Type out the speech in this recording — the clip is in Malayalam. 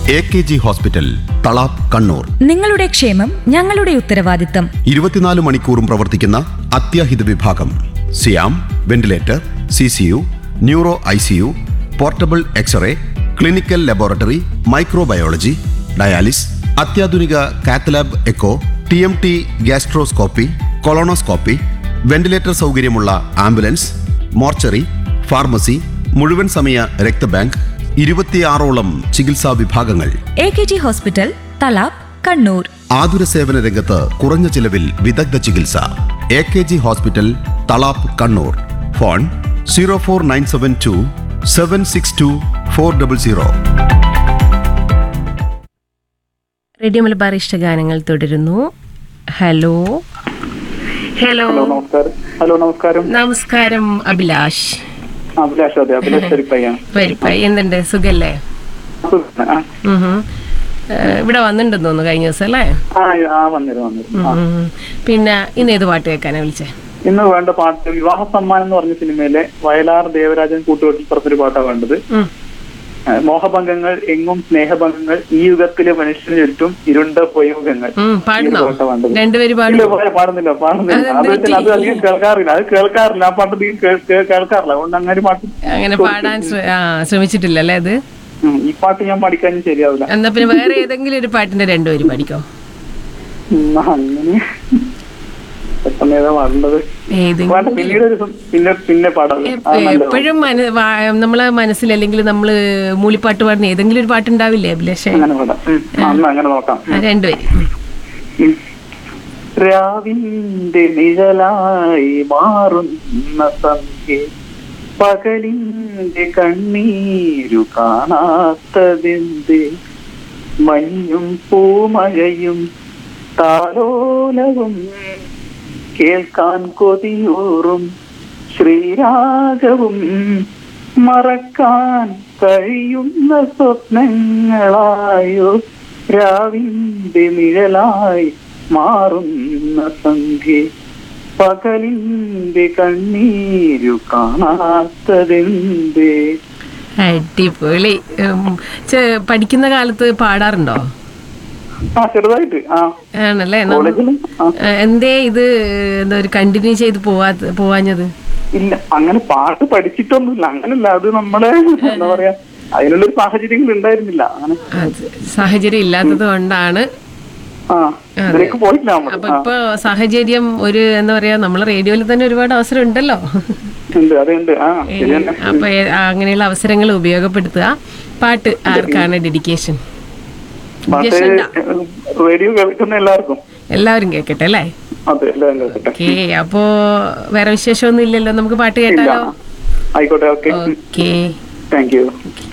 A K G hospital Thalap Kannur നിങ്ങളുടെ ക്ഷേമം ഞങ്ങളുടെ ഉത്തരവാദിത്തം ഇരുപത്തിനാല് മണിക്കൂറും പ്രവർത്തിക്കുന്ന അത്യാഹിത വിഭാഗം സിയാം ventilator C C U neuro I C U portable X-ray clinical laboratory microbiology dialysis അത്യാധുനിക cath lab echo T M T gastroscopy colonoscopy ventilator സൗകര്യമുള്ള ആംബുലൻസ് മോർച്ചറി ഫാർമസി മുഴുവൻ സമയ രക്തബാങ്ക് ഇരുപത്തിയാറോളം ചികിത്സാ വിഭാഗങ്ങൾ A K G hospital Thalap Kannur ആതുര സേവന രംഗത്ത് കുറഞ്ഞ ചിലവിൽ വിദഗ്ധ ചികിത്സ A K G hospital Thalap Kannur phone zero four nine seven two seven six two four double zero radio Malabar ഇഷ്ടഗാനങ്ങൾ തുടരുന്നു ഹലോ ഹലോ ഹലോ നമസ്കാരം ഹലോ നമസ്കാരം നമസ്കാരം അഭിലാഷ് അഭിലാഷ് അതെ അഭിലാഷ് ശരിപ്പയ്യാണ് പരിപ്പായി എന്തുണ്ട് സുഖല്ലേ ആ ഉം ഹും. ഏഹ് ഇവിടെ വന്നിട്ടുണ്ടെന്ന് തോന്നുന്നു കഴിഞ്ഞ ദിവസം അല്ലേ ആ ആ വന്നിരുന്നു വന്നിരുന്നു ആ. ഉം ഹും. പിന്നെ ഇന്ന് ഏത് പാട്ട് കേൾക്കാനാ വിളിച്ചേ ഇന്ന് വേണ്ട പാട്ട് വിവാഹ സമ്മാനം എന്ന് പറഞ്ഞ സിനിമയിലെ വയലാർ ദേവരാജൻ കൂട്ടുകെട്ടിൽ പറഞ്ഞൊരു പാട്ടാണ് വേണ്ടത് ഉം. ആ, മോഹഭംഗങ്ങൾ എങ്ങും സ്നേഹഭംഗങ്ങൾ ഈ യുഗത്തിലെ മനുഷ്യന് ചുറ്റും ഇരുണ്ട പ്രയോഗങ്ങൾ ഉം, പാടുന്നോ? ഈ ഒരു പാട്ടാ വേണ്ടത്. രണ്ടുപേര് ഇല്ല, പാടും പാ- പാടുന്നില്ല പാടുന്നില്ല അതെന്ത് അത് വെച്ചാൽ അത് പറ്റി? അധികം കേൾക്കാറില്ല അത് കേൾക്കാറില്ല ആ പാട്ട് അധികം കേ- കേ- കേൾക്കാറില്ല അതുകൊണ്ട് അങ്ങനെ പാട്ട് അങ്ങനെ പാടാൻ ശ്ര- ആ, ശ്രമിച്ചിട്ടില്ലല്ലേ അത് ഉം, ഈ പാട്ട് ഞാൻ പഠിക്കാനും ശരിയാവില്ല എന്നാ പിന്നെ വേറെ ഏതെങ്കിലും ഒരു പാട്ടിന്റെ രണ്ടുപേര് പഠിക്കോ ഉം, അങ്ങനെ പെട്ടെന്ന് ഏതാ പാടേണ്ടത് ഏതെങ്കിലും വേണ്ട പിന്നീട് ഒരു ദിവസം പിന്നെ പിന്നെ പാടാം ആ, നല്ലത്. എപ്പോഴും മന- വാ- നമ്മളെ മനസ്സിൽ അല്ലെങ്കിൽ നമ്മള് മൂളിപ്പാട്ട് പാടുന്ന ഏതെങ്കിലും ഒരു പാട്ടുണ്ടാവില്ലേ അഭിലാഷേ അങ്ങനെ പാടാം ഉം, ആ, എന്നാ അങ്ങനെ നോക്കാം ആ, രണ്ടുപേര് ഉം. ഉം. രാവിന്റെ നിഴലായി മാറുന്ന സന്ധ്യ പകലിന്റെ കണ്ണീരു കാണാത്തതെന്ത് മഞ്ഞും പൂമഴയും താലോലവും കേൾക്കാൻ കൊതിയൂറും ശ്രീരാഗവും മറക്കാൻ കഴിയുന്ന സ്വപ്നങ്ങളായോ രാവിന്റെ നിഴലായി മാറുന്ന സന്ധ്യ പകലിന്റെ കണ്ണീരു കാണാത്തതെന്തേ അടിപൊളി ഉം, ചെ- പഠിക്കുന്ന കാലത്ത് പാടാറുണ്ടോ ആ ചെറുതായിട്ട് ആ ആണല്ലേ നമ്മ- കോളേജിലും ആ ഏ, എന്തേ ഇത് എന്താ ഒരു കണ്ടിന്യൂ ചെയ്ത് പോവാ പോവാഞ്ഞത് ഇല്ല അങ്ങനെ പാട്ട് പഠിച്ചിട്ടൊന്നുമില്ല അങ്ങനല്ല അത് നമ്മളെ എന്താ പറയാ അതിനുള്ളൊരു സാഹചര്യങ്ങൾ ഉണ്ടായിരുന്നില്ല അങ്ങനെ അത് സാഹചര്യം ഇല്ലാത്തത് കൊണ്ടാണ് ആ ഇതിലേക്ക് പോയിട്ടില്ല നമ്മൾ അപ്പൊ ഇപ്പൊ സാഹചര്യം ഒരു എന്താ പറയാ നമ്മളെ റേഡിയോയിൽ തന്നെ ഒരുപാട് അവസരം ഉണ്ടല്ലോ ഉണ്ട് അതുണ്ട് ആ ശരി തന്നെ അപ്പൊ ഏ- അങ്ങനെയുള്ള അവസരങ്ങൾ ഉപയോഗപ്പെടുത്തുക പാട്ട് ആർക്കാണ് ഡെഡിക്കേഷൻ പാട്ട് റേഡിയോ കേൾക്കുന്ന എല്ലാവർക്കും എല്ലാവരും കേൾക്കട്ടെ അല്ലേ അതെ എല്ലാവരും കേൾക്കട്ടെ ഓക്കെ അപ്പോ വേറെ വിശേഷമൊന്നും ഇല്ലല്ലോ നമുക്ക് പാട്ട് ഇല്ല കേട്ടാലോ ആയിക്കോട്ടെ okay okay thank you okay